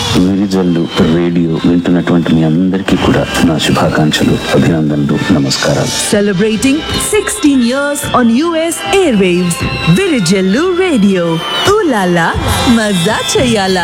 విరిజల్లు radio వింటున్నటువంటి మీ అందరికీ కూడా నా శుభాకాంక్షలు అభినందనలు నమస్కారాలు Celebrating 16 years on US airwaves. Virijallu Radio. Ooh la la, maza chayala.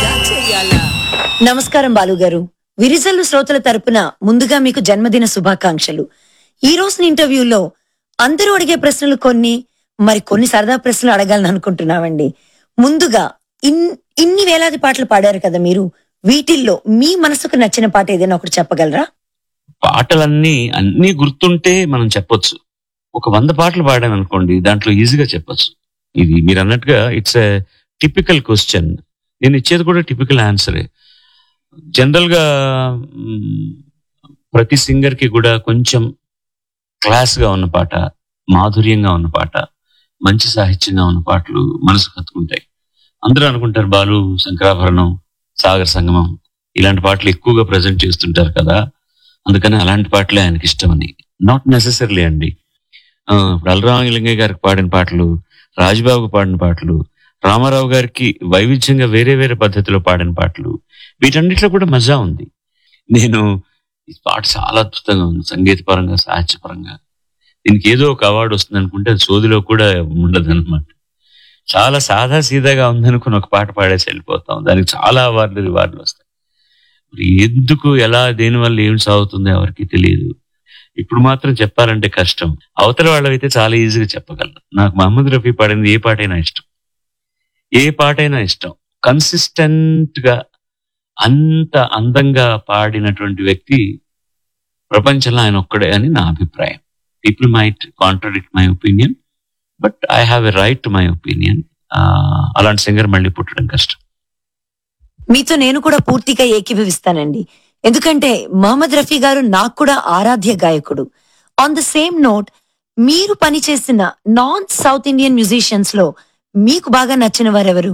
నమస్కారం బాలుగారు విరిజల్లు శ్రోతల తరపున ముందుగా మీకు జన్మదిన శుభాకాంక్షలు ఈ రోజున ఇంటర్వ్యూలో అందరూ అడిగే ప్రశ్నలు కొన్ని మరి కొన్ని సరదా ప్రశ్నలు అడగాలని అనుకుంటున్నామండి ముందుగా ఇన్ ఇన్ని వేలాది పాటలు పాడారు కదా మీరు వీటిల్లో మీ మనసుకు నచ్చిన పాట ఏదైనా ఒకటి చెప్పగలరా పాటలన్నీ అన్నీ గుర్తుంటే మనం చెప్పొచ్చు ఒక వంద పాటలు పాడాను అనుకోండి దాంట్లో ఈజీగా చెప్పొచ్చు ఇది మీరు అన్నట్టుగా ఇట్స్ ఎ టిపికల్ క్వశ్చన్ నేను ఇచ్చేది కూడా టిపికల్ ఆన్సరే జనరల్ గా మ్, ప్రతి సింగర్ కి కూడా కొంచెం క్లాస్ గా ఉన్న పాట మాధుర్యంగా ఉన్న పాట మంచి సాహిత్యంగా ఉన్న పాటలు మనసు కత్తుకుంటాయి అందరూ అనుకుంటారు బాలు శంకరాభరణం సాగర్ సంగమం ఇలాంటి పాటలు ఎక్కువగా ప్రజెంట్ చేస్తుంటారు కదా అందుకని అలాంటి పాటలే ఆయనకి ఇష్టమని నాట్ నెసెసరీలీ అండి ఆ, ఇప్పుడు అలరామలింగయ్య గారికి పాడిన పాటలు రాజబాబుకు పాడిన పాటలు రామారావు గారికి వైవిధ్యంగా వేరే వేరే పద్ధతిలో పాడిన పాటలు వీటన్నిటిలో కూడా మజా ఉంది నేను ఈ పాట చాలా అద్భుతంగా ఉంది సంగీతపరంగా సాహిత్యపరంగా దీనికి ఏదో ఒక అవార్డు వస్తుంది అనుకుంటే అది సోదిలో కూడా ఉండదు అనమాట చాలా సాదా సీదాగా ఉందనుకుని ఒక పాట పాడేసి వెళ్ళిపోతాం దానికి చాలా అవార్డులు రివార్డులు వస్తాయి మరి ఎందుకు ఎలా దేనివల్ల ఏం సాగుతుందో ఎవరికి తెలియదు ఇప్పుడు మాత్రం చెప్పాలంటే కష్టం అవతల వాళ్ళైతే చాలా ఈజీగా చెప్పగలరు నాకు మహమ్మద్ రఫీ పాడింది ఏ పాటైనా ఇష్టం ఏ పాటైనా ఇష్టం కన్సిస్టెంట్ గా అంత అందంగా పాడినటువంటి వ్యక్తి ప్రపంచంలో ఆయన ఒక్కడే అని నా అభిప్రాయం people might contradict my opinion but I have a right to my opinion అలాంటి సింగర్ మళ్ళీ పుట్టడం కష్టం మీతో నేను కూడా పూర్తిగా ఏకీభవిస్తానండి ఎందుకంటే మహమ్మద్ రఫీ గారు నాకు కూడా ఆరాధ్య గాయకుడు ఆన్ ద సేమ్ నోట్ మీరు పనిచేసిన నాన్ సౌత్ ఇండియన్ మ్యూజిషియన్స్ లో మీకు బాగా నచ్చిన వారెవరు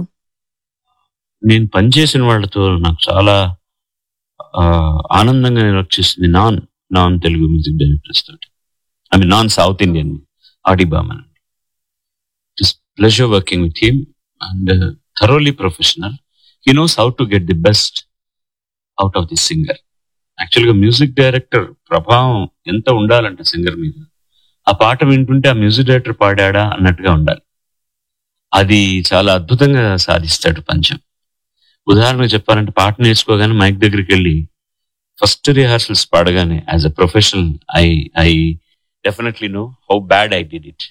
నేను పనిచేసిన వాళ్ళతో నాకు చాలా ఆ, ఆనందంగా నిర్వహిస్తుంది non non Telugu music directors తోటి I mean non south Indian R D Burman it's pleasure working with him and thoroughly professional he knows how to get the best out of the singer యాక్చువల్గా మ్యూజిక్ డైరెక్టర్ ప్రభావం ఎంత ఉండాలంటే singer మీద ఆ పాట వింటుంటే ఆ మ్యూజిక్ డైరెక్టర్ పాడాడా అన్నట్టుగా ఉండాలి అది చాలా అద్భుతంగా సాధిస్తాడు పంచం ఉదాహరణకు చెప్పాలంటే పాట నేర్చుకోగానే మైక్ దగ్గరికి వెళ్ళి ఫస్ట్ రిహార్సల్స్ పాడగానే as a professional I I definitely know how bad I did it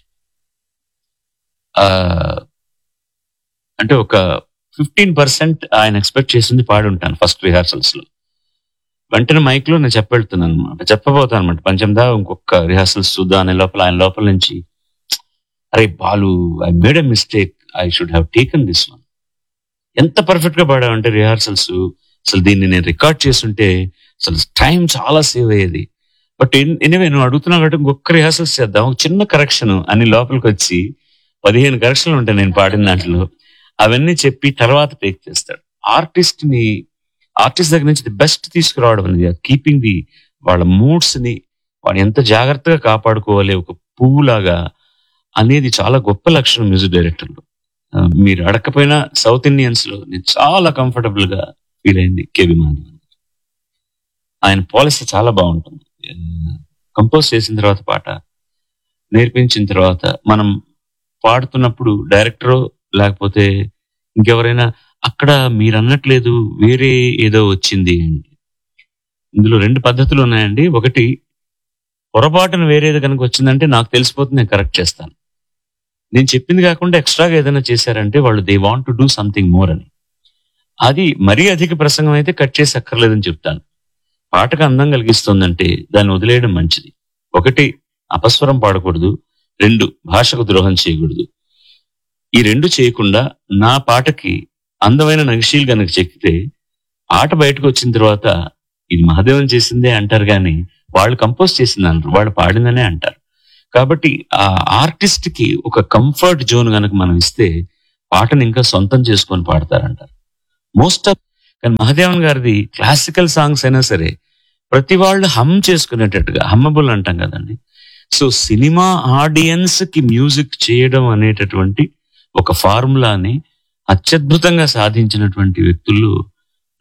అంటే ఒక ఫిఫ్టీన్ పర్సెంట్ ఆయన ఎక్స్పెక్ట్ చేసింది పాడి ఉంటాను ఫస్ట్ రిహార్సల్స్ లో వెంటనే మైక్ లో నేను చెప్పెళ్తున్నాను అనమాట చెప్పబోతాను అనమాట పంచందా ఇంకొక రిహార్సల్స్ చూద్దాం అనే లోపల ఆయన లోపల నుంచి అరే Balu I made a mistake I should have taken this one ఎంత పర్ఫెక్ట్ గా పాడావంటే రిహార్సల్స్ అసలు దీన్ని నేను రికార్డ్ చేస్తుంటే అసలు టైం చాలా సేవ్ అయ్యేది బట్ ఎనివే నువ్వు అడుగుతున్నావు కాబట్టి ఇంకొక రిహార్సల్స్ చేద్దాం ఒక చిన్న కరెక్షన్ అని లోపలికి వచ్చి పదిహేను కరెక్షన్లు ఉంటాయి నేను పాడిన దాంట్లో అవన్నీ చెప్పి తర్వాత టేక్ చేస్తాడు ఆర్టిస్ట్ ని ఆర్టిస్ట్ దగ్గర నుంచి ది బెస్ట్ తీసుకురావడం అనేది కీపింగ్ ది వాళ్ళ మూడ్స్ ని వాడు ఎంత జాగ్రత్తగా కాపాడుకోవాలి ఒక పువ్వులాగా అనేది చాలా గొప్ప లక్షణం మ్యూజిక్ డైరెక్టర్లు ఆ, మీరు అడగకపోయినా సౌత్ ఇండియన్స్ లో నేను చాలా కంఫర్టబుల్ గా ఫీల్ అయింది కేవి మాధవన్ ఆయన పాలసీ చాలా బాగుంటుంది కంపోజ్ చేసిన తర్వాత పాట నేర్పించిన తర్వాత మనం పాడుతున్నప్పుడు డైరెక్టరో లేకపోతే ఇంకెవరైనా అక్కడ మీరు అన్నట్లేదు వేరే ఏదో వచ్చింది అండి ఇందులో రెండు పద్ధతులు ఉన్నాయండి ఒకటి పొరపాటున వేరేది కనుక వచ్చిందంటే నాకు తెలిసిపోతుంది నేను కరెక్ట్ చేస్తాను నేను చెప్పింది కాకుండా ఎక్స్ట్రాగా ఏదైనా చేశారంటే వాళ్ళు they want to do something more అని అది మరీ అధిక ప్రసంగం అయితే కట్ చేసి అక్కర్లేదని చెప్తాను పాటకు అందం కలిగిస్తుందంటే దాన్ని వదిలేయడం మంచిది ఒకటి అపస్వరం పాడకూడదు రెండు భాషకు ద్రోహం చేయకూడదు ఈ రెండు చేయకుండా నా పాటకి అందమైన నగిషీలు కనుక చెక్కితే ఆట బయటకు వచ్చిన తర్వాత ఇది మహాదేవన్ చేసిందే అంటారు కానీ వాళ్ళు కంపోజ్ చేసింది అంటారు వాళ్ళు పాడిందనే అంటారు కాబట్టి ఆ ఆర్టిస్ట్ కి ఒక కంఫర్ట్ జోన్ గనక మనం ఇస్తే పాటను ఇంకా సొంతం చేసుకొని పాడతారంటారు మోస్ట్ ఆఫ్ కానీ మహాదేవన్ గారిది క్లాసికల్ సాంగ్స్ అయినా సరే ప్రతి వాళ్ళు హమ్ చేసుకునేటట్టుగా హమ్మబుల్ అంటాం కదండి సో సినిమా ఆడియన్స్ కి మ్యూజిక్ చేయడం అనేటటువంటి ఒక ఫార్ములాని అత్యద్భుతంగా సాధించినటువంటి వ్యక్తుల్లో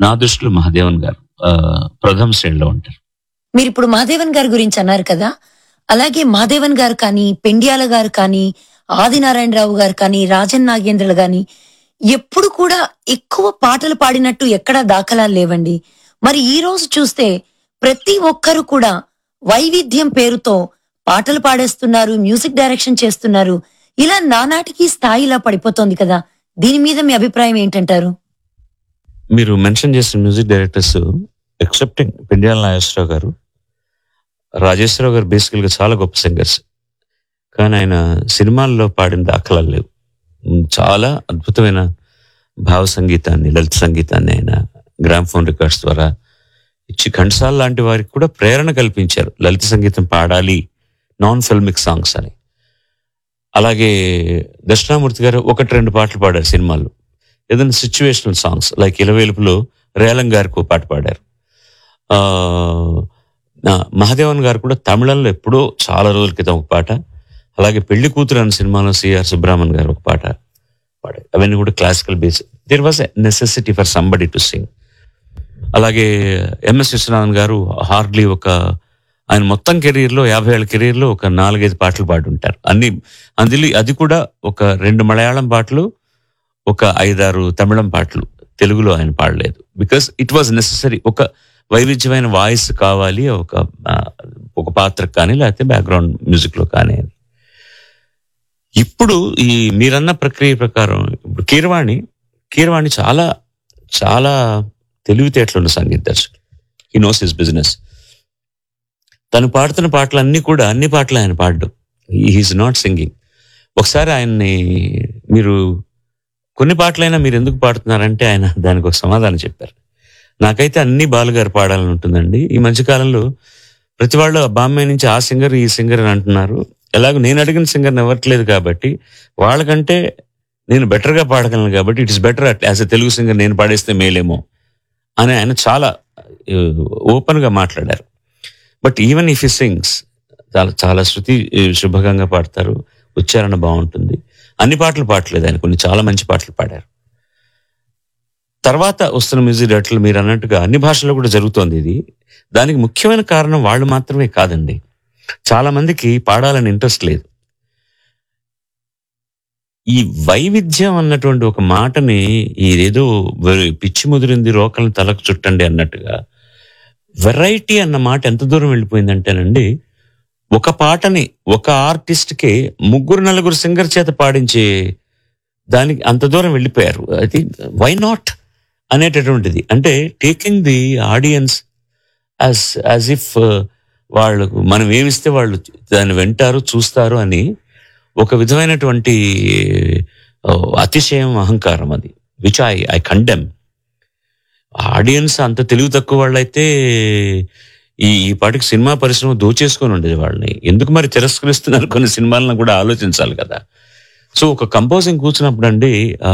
నా దృష్టిలో మహాదేవన్ గారు ఆ, ప్రథమ శ్రేణిలో ఉంటారు మీరు ఇప్పుడు మహాదేవన్ గారి గురించి అన్నారు కదా అలాగే మహాదేవన్ గారు కానీ పెండ్యాల గారు కానీ ఆదినారాయణరావు గారు కానీ రాజన్ నాగేంద్రలు గాని ఎప్పుడు కూడా ఎక్కువ పాటలు పాడినట్టు ఎక్కడా దాఖలాలు లేవండి మరి ఈ రోజు చూస్తే ప్రతి ఒక్కరు కూడా వైవిధ్యం పేరుతో పాటలు పాడేస్తున్నారు మ్యూజిక్ డైరెక్షన్ చేస్తున్నారు ఇలా నానాటికి స్థాయిలా పడిపోతోంది కదా దీని మీద మీ అభిప్రాయం ఏంటంటారు మీరు మెన్షన్ చేసిన music directors excepting Pendyala Nageswara Rao garu Rajeswara Rao గారు బేసికల్ గా చాలా గొప్ప సింగర్స్ కానీ ఆయన సినిమాల్లో పాడిన దాఖలాలు లేవు ఉమ్, చాలా అద్భుతమైన భావ సంగీతాన్ని లలిత సంగీతాన్ని ఆయన గ్రామ్ ఫోన్ రికార్డ్స్ ద్వారా ఇచ్చి ఘంటసాల లాంటి వారికి కూడా ప్రేరణ కల్పించారు లలిత సంగీతం పాడాలి నాన్ ఫిల్మిక్ సాంగ్స్ అని అలాగే దక్షిణామూర్తి గారు ఒకటి రెండు పాటలు పాడారు సినిమాల్లో ఏదైనా సిచ్యువేషనల్ సాంగ్స్ లైక్ ఇలవేలుపులో రేలం గారికి ఒక పాట పాడారు ఆ, నా మహాదేవన్ గారు కూడా తమిళంలో ఎప్పుడో చాలా రోజుల క్రితం ఒక పాట అలాగే పెళ్లి కూతురు అనే సినిమాలో సిఆర్ సుబ్రహ్మణ్యం గారు ఒక పాట పాడారు అవన్నీ కూడా classical base there was a necessity for somebody to sing అలాగే ఎంఎస్ విశ్వనాథన్ గారు హార్డ్లీ ఒక ఆయన మొత్తం కెరీర్లో యాభై ఏళ్ళ కెరీర్లో ఒక నాలుగైదు పాటలు పాడుంటారు అన్ని అందులో అది కూడా ఒక రెండు మలయాళం పాటలు ఒక ఐదారు తమిళం పాటలు తెలుగులో ఆయన పాడలేదు బికాస్ ఇట్ వాజ్ నెససరీ ఒక వైవిధ్యమైన వాయిస్ కావాలి ఒక ఆ, ఒక పాత్రకు కానీ లేకపోతే బ్యాక్గ్రౌండ్ మ్యూజిక్ లో కానీ అని. ఇప్పుడు ఈ మీరన్న ప్రక్రియ ప్రకారం ఇప్పుడు కీరవాణి కీరవాణి చాలా చాలా తెలివితేటలున్న సంగీత దర్శకుడు ఈ నోస్ హిస్ బిజినెస్ తను పాడుతున్న పాటలు అన్ని కూడా అన్ని పాటలు ఆయన పాడడు హీఈస్ నాట్ సింగింగ్ ఒకసారి ఆయన్ని మీరు కొన్ని పాటలైనా మీరు ఎందుకు పాడుతున్నారంటే ఆయన దానికి ఒక సమాధానం చెప్పారు నాకైతే అన్ని బాలుగారు పాడాలని ఉంటుందండి ఈ మధ్యకాలంలో ప్రతి వాళ్ళు ఆ బామ్మే నుంచి ఆ సింగర్ ఈ సింగర్ అని అంటున్నారు ఎలాగో నేను అడిగిన సింగర్ ఇవ్వట్లేదు కాబట్టి వాళ్ళకంటే నేను బెటర్గా పాడగలను కాబట్టి it is better as a Telugu singer నేను పాడేస్తే మేలేమో అని ఆయన చాలా ఓపెన్ గా మాట్లాడారు but even if he sings చాలా చాలా శృతి ఆ, శుభంగా పాడతారు ఉచ్చారణ బాగుంటుంది అన్ని పాటలు పాడలేదు ఆయన కొన్ని చాలా మంచి పాటలు పాడారు తర్వాత వస్తున్న మ్యూజిక్ డైరెక్టర్లు మీరు అన్నట్టుగా అన్ని భాషల్లో కూడా జరుగుతోంది ఇది దానికి ముఖ్యమైన కారణం వాళ్ళు మాత్రమే కాదండి చాలా మందికి పాడాలని ఇంట్రెస్ట్ లేదు ఈ వైవిధ్యం అన్నటువంటి ఒక మాటని ఏదో వె- పిచ్చి ముదిరింది రోకల్ని తలకు చుట్టండి అన్నట్టుగా వెరైటీ అన్న మాట ఎంత దూరం వెళ్ళిపోయిందంటేనండి ఒక పాటని ఒక ఆర్టిస్ట్ కి ముగ్గురు నలుగురు సింగర్ చేత పాడించే దానికి అంత దూరం వెళ్ళిపోయారు అది వై నాట్ అనేటటువంటిది అంటే taking the audience as as if వాళ్ళకు మనం ఏమిస్తే వాళ్ళు దాన్ని వింటారు చూస్తారు అని ఒక విధమైనటువంటి ఆ, అతిశయం అహంకారం అది which I I condemn audience అంత తెలివి తక్కువ వాళ్ళైతే ఈ ఈ పాటికి సినిమా పరిశ్రమ దోచేసుకొని ఉండేది వాళ్ళని ఎందుకు మరి తిరస్కరిస్తున్నారు కొన్ని సినిమాలను కూడా ఆలోచించాలి కదా సో ఒక కంపోజింగ్ కూర్చున్నప్పుడు అండి ఆ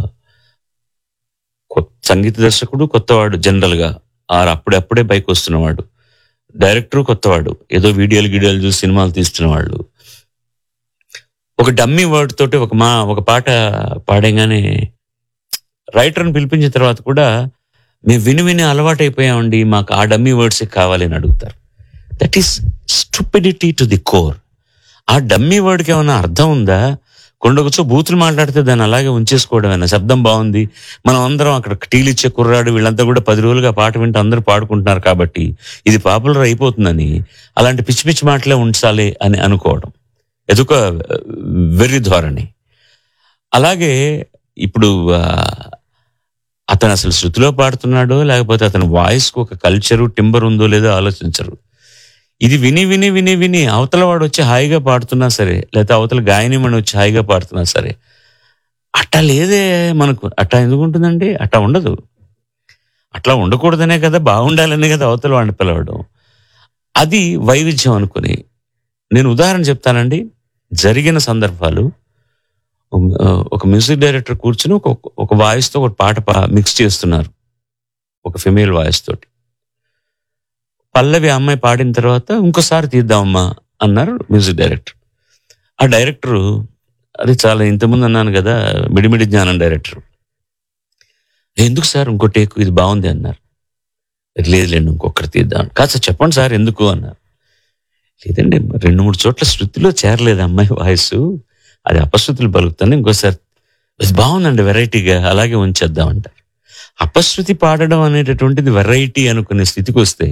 కొ- సంగీత దర్శకుడు కొత్తవాడు జనరల్ గా ఆరు అప్పుడప్పుడే పైకి వస్తున్నవాడు డైరెక్టర్ కొత్తవాడు ఏదో వీడియోలు గీడియోలు చూసి సినిమాలు తీస్తున్నవాళ్ళు ఒక డమ్మీ వర్డ్ తోటి ఒక మా ఒక పాట పాడగానే రైటర్ని పిలిపించిన తర్వాత కూడా మేము విని విని అలవాటైపోయామండి మాకు ఆ డమ్మీ వర్డ్స్ కావాలి అని అడుగుతారు that is stupidity to the core ఆ డమ్మీ వర్డ్కి ఏమైనా అర్థం ఉందా కొండకొచ్చో బూతులు మాట్లాడితే దాన్ని అలాగే ఉంచేసుకోవడమేనా శబ్దం బాగుంది మనం అందరం అక్కడ టీలు ఇచ్చే కుర్రాడు వీళ్ళంతా కూడా పది రోజులుగా పాట వింటూ అందరూ పాడుకుంటున్నారు కాబట్టి ఇది పాపులర్ అయిపోతుందని అలాంటి పిచ్చి పిచ్చి మాటలే ఉంచాలి అని అనుకోవడం ఎదుక వెర్రి ధోరణి అలాగే ఇప్పుడు ఆ, అతను అసలు శృతిలో పాడుతున్నాడో లేకపోతే అతని వాయిస్ కు ఒక కల్చరు టింబర్ ఉందో లేదో ఆలోచించరు ఇది విని విని విని విని అవతల వాడు వచ్చి హాయిగా పాడుతున్నా సరే లేకపోతే అవతల గాయనిమని వచ్చి హాయిగా పాడుతున్నా సరే అట్టా లేదే మనకు అట్టా ఎందుకు ఉంటుందండి అట్టా ఉండదు అట్లా ఉండకూడదనే కదా బాగుండాలనే కదా అవతల వాడిని పిలవడం అది వైవిధ్యం అనుకుని నేను ఉదాహరణ చెప్తానండి జరిగిన సందర్భాలు ఆ, ఒక మ్యూజిక్ డైరెక్టర్ కూర్చుని ఒక ఒక వాయిస్ తో ఒక పాట మిక్స్ చేస్తున్నారు ఒక ఫిమేల్ వాయిస్ తోటి పల్లవి ఆ అమ్మాయి పాడిన తర్వాత ఇంకోసారి తీద్దామమ్మా అన్నారు మ్యూజిక్ డైరెక్టర్ ఆ డైరెక్టర్ అది చాలా ఇంతకుముందు అన్నాను కదా మిడిమిడి జ్ఞానం డైరెక్టర్ ఎందుకు సార్ ఇంకో టేకు ఇది బాగుంది అన్నారు లేదులేండి ఇంకొకటి తీద్దాం కాదు సార్ చెప్పండి సార్ ఎందుకు అన్నారు లేదండి రెండు మూడు చోట్ల శృతిలో చేరలేదు అమ్మాయి వాయిస్ అది అపశృతులు పలుకుతాను ఇంకోసారి ఇది బాగుందండి వెరైటీగా అలాగే ఉంచేద్దాం అంటారు అపశృతి పాడడం అనేటటువంటిది వెరైటీ అనుకునే స్థితికి వస్తే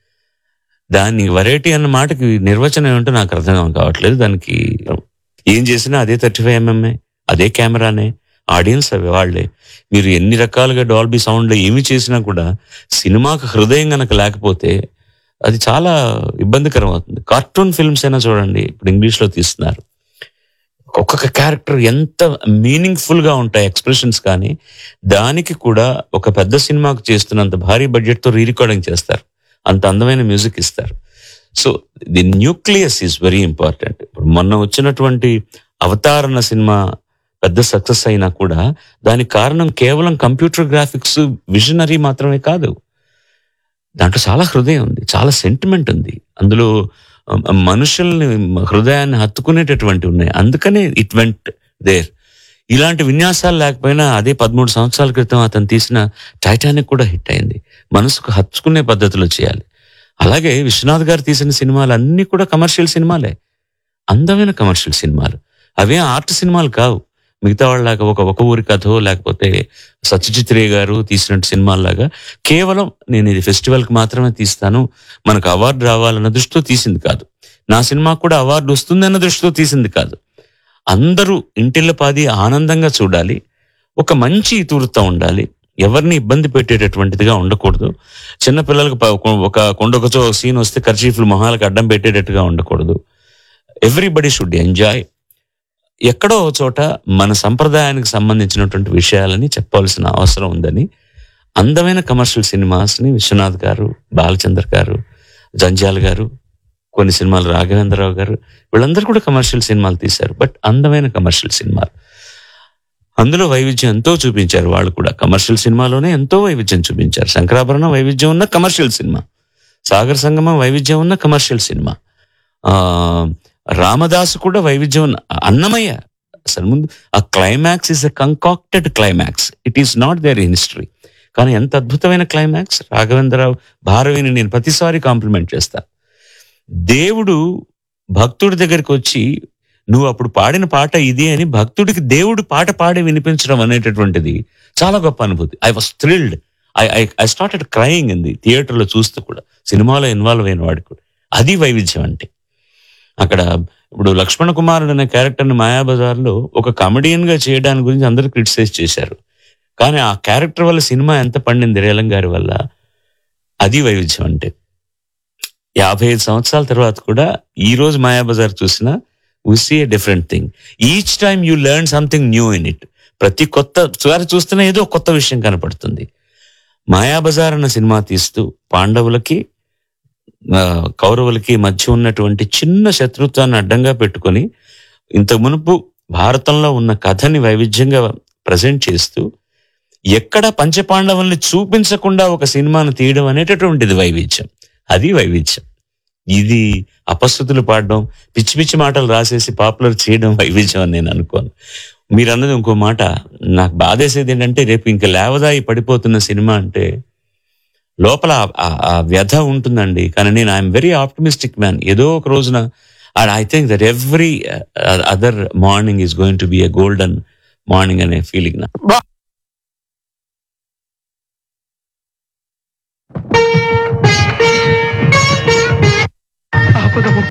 దాన్ని వెరైటీ అన్న మాటకి నిర్వచనం ఏమిటో నాకు అర్థం కావట్లేదు దానికి ఏం చేసినా అదే థర్టీ ఫైవ్ ఎంఎంఏ అదే కెమెరానే ఆడియన్స్ అవి వాళ్ళే మీరు ఎన్ని రకాలుగా డాల్బీ సౌండ్ ఏమి చేసినా కూడా సినిమాకు హృదయం గనక లేకపోతే అది చాలా ఇబ్బందికరం అవుతుంది కార్టూన్ ఫిల్మ్స్ అయినా చూడండి ఇప్పుడు ఇంగ్లీష్ లో తీస్తున్నారు ఒక్కొక్క క్యారెక్టర్ ఎంత మీనింగ్ఫుల్ గా ఉంటాయి ఎక్స్ప్రెషన్స్ కానీ దానికి కూడా ఒక పెద్ద సినిమాకు చేస్తున్నంత భారీ బడ్జెట్ తో రీ రికార్డింగ్ చేస్తారు అంత అందమైన మ్యూజిక్ ఇస్తారు so the nucleus is very important ఇప్పుడు మొన్న వచ్చినటువంటి అవతారణ సినిమా పెద్ద సక్సెస్ అయినా కూడా దానికి కారణం కేవలం కంప్యూటర్ గ్రాఫిక్స్ విజనరీ మాత్రమే కాదు దాంట్లో చాలా హృదయం ఉంది చాలా సెంటిమెంట్ ఉంది అందులో ఆ, మనుషుల్ని హృదయాన్ని హత్తుకునేటటువంటి ఉన్నాయి అందుకనే ఇట్ వెంట్ దేర్ ఇలాంటి విన్యాసాలు లేకపోయినా అదే పదమూడు సంవత్సరాల క్రితం అతను తీసిన టైటానిక్ కూడా హిట్ అయింది మనసుకు హత్తుకునే పద్ధతిలో చేయాలి అలాగే విశ్వనాథ్ గారు తీసిన సినిమాలు అన్ని కూడా కమర్షియల్ సినిమాలే అందమైన కమర్షియల్ సినిమాలు అవే ఆర్ట్ సినిమాలు కావు మిగతా వాళ్ళలాగా ఒక ఒక ఊరి కథో లేకపోతే సత్యజిత్ రే గారు తీసినట్టు సినిమాల్లాగా కేవలం నేను ఇది ఫెస్టివల్ కి మాత్రమే తీస్తాను మనకు అవార్డు రావాలన్న దృష్టితో తీసింది కాదు నా సినిమా కూడా అవార్డు వస్తుందన్న దృష్టితో తీసింది కాదు అందరూ ఇంటిల్లపాది ఆనందంగా చూడాలి ఒక మంచి ఇతివృత్తం ఉండాలి ఎవరిని ఇబ్బంది పెట్టేటటువంటిదిగా ఉండకూడదు చిన్న పిల్లలకు ప- ఒక కొండొకచో సీన్ వస్తే కర్చీఫ్లు మొహాలకు అడ్డం పెట్టేటట్టుగా ఉండకూడదు ఎవ్రీబడి షుడ్ ఎంజాయ్ ఎక్కడో ఒక చోట మన సంప్రదాయానికి సంబంధించినటువంటి విషయాలని చెప్పాల్సిన అవసరం ఉందని అందమైన కమర్షియల్ సినిమాస్ ని విశ్వనాథ్ గారు బాలచంద్ర గారు జంజాల్ గారు కొన్ని సినిమాలు రాఘవేంద్రరావు గారు వీళ్ళందరూ కూడా కమర్షియల్ సినిమాలు తీశారు బట్ అందమైన కమర్షియల్ సినిమాలు అందులో వైవిధ్యం ఎంతో చూపించారు వాళ్ళు కూడా కమర్షియల్ సినిమాలోనే ఎంతో వైవిధ్యం చూపించారు శంకరాభరణం వైవిధ్యం ఉన్న కమర్షియల్ సినిమా సాగర్ సంగమం వైవిధ్యం ఉన్న కమర్షియల్ సినిమా ఆ రామదాసు కూడా వైవిధ్యం ఉన్న అన్నమయ్య అసలు ముందు ఆ climax is a concocted climax it is not there in history కానీ ఎంత అద్భుతమైన క్లైమాక్స్ రాఘవేంద్రరావు భారవిని నేను ప్రతిసారి కాంప్లిమెంట్ చేస్తా దేవుడు భక్తుడి దగ్గరికి వచ్చి నువ్వు అప్పుడు పాడిన పాట ఇది అని భక్తుడికి దేవుడు పాట పాడి వినిపించడం అనేటటువంటిది చాలా గొప్ప అనుభూతి I was thrilled I I I started crying in the థియేటర్లో చూస్తూ కూడా సినిమాలో ఇన్వాల్వ్ అయిన వాడికి కూడా అది వైవిధ్యం అంటే అక్కడ ఇప్పుడు లక్ష్మణ కుమారుడు అనే క్యారెక్టర్ని మాయాబజార్లో ఒక కమెడియన్ గా చేయడానికి గురించి అందరూ క్రిటిసైజ్ చేశారు కానీ ఆ క్యారెక్టర్ వల్ల సినిమా ఎంత పండింది రేలం గారి వల్ల అది వైవిధ్యం అంటే యాభై ఐదు సంవత్సరాల తర్వాత కూడా ఈ రోజు మాయాబజార్ చూసినా we see a different thing each time you learn something new in it ప్రతి కొత్త సారి చూస్తున్నా ఏదో కొత్త విషయం కనపడుతుంది మాయాబజార్ అన్న సినిమా తీస్తూ పాండవులకి ఆ, కౌరవులకి మధ్య ఉన్నటువంటి చిన్న శత్రుత్వాన్ని అడ్డంగా పెట్టుకొని ఇంత మునుపు భారతంలో ఉన్న కథని వైవిధ్యంగా ప్రజెంట్ చేస్తూ ఎక్కడ పంచపాండవుల్ని చూపించకుండా ఒక సినిమాను తీయడం అనేటటువంటిది వైవిధ్యం అది వైవిధ్యం ఇది అపశృతులు పాడడం పిచ్చి పిచ్చి మాటలు రాసేసి పాపులర్ చేయడం వైవిధ్యం అని నేను అనుకోను మీరు అన్నది ఇంకో మాట నాకు బాధేసేది ఏంటంటే రేపు ఇంకా లేవదాయి పడిపోతున్న సినిమా అంటే లోపల ఆ- ఆ- ఆ వ్యధ ఉంటుందండి కానీ నేను ఐఎమ్ వెరీ ఆప్టమిస్టిక్ మ్యాన్ ఏదో ఒక రోజున and I think that every other morning is going to be a golden morning అనే ఫీలింగ్ నా ఆపద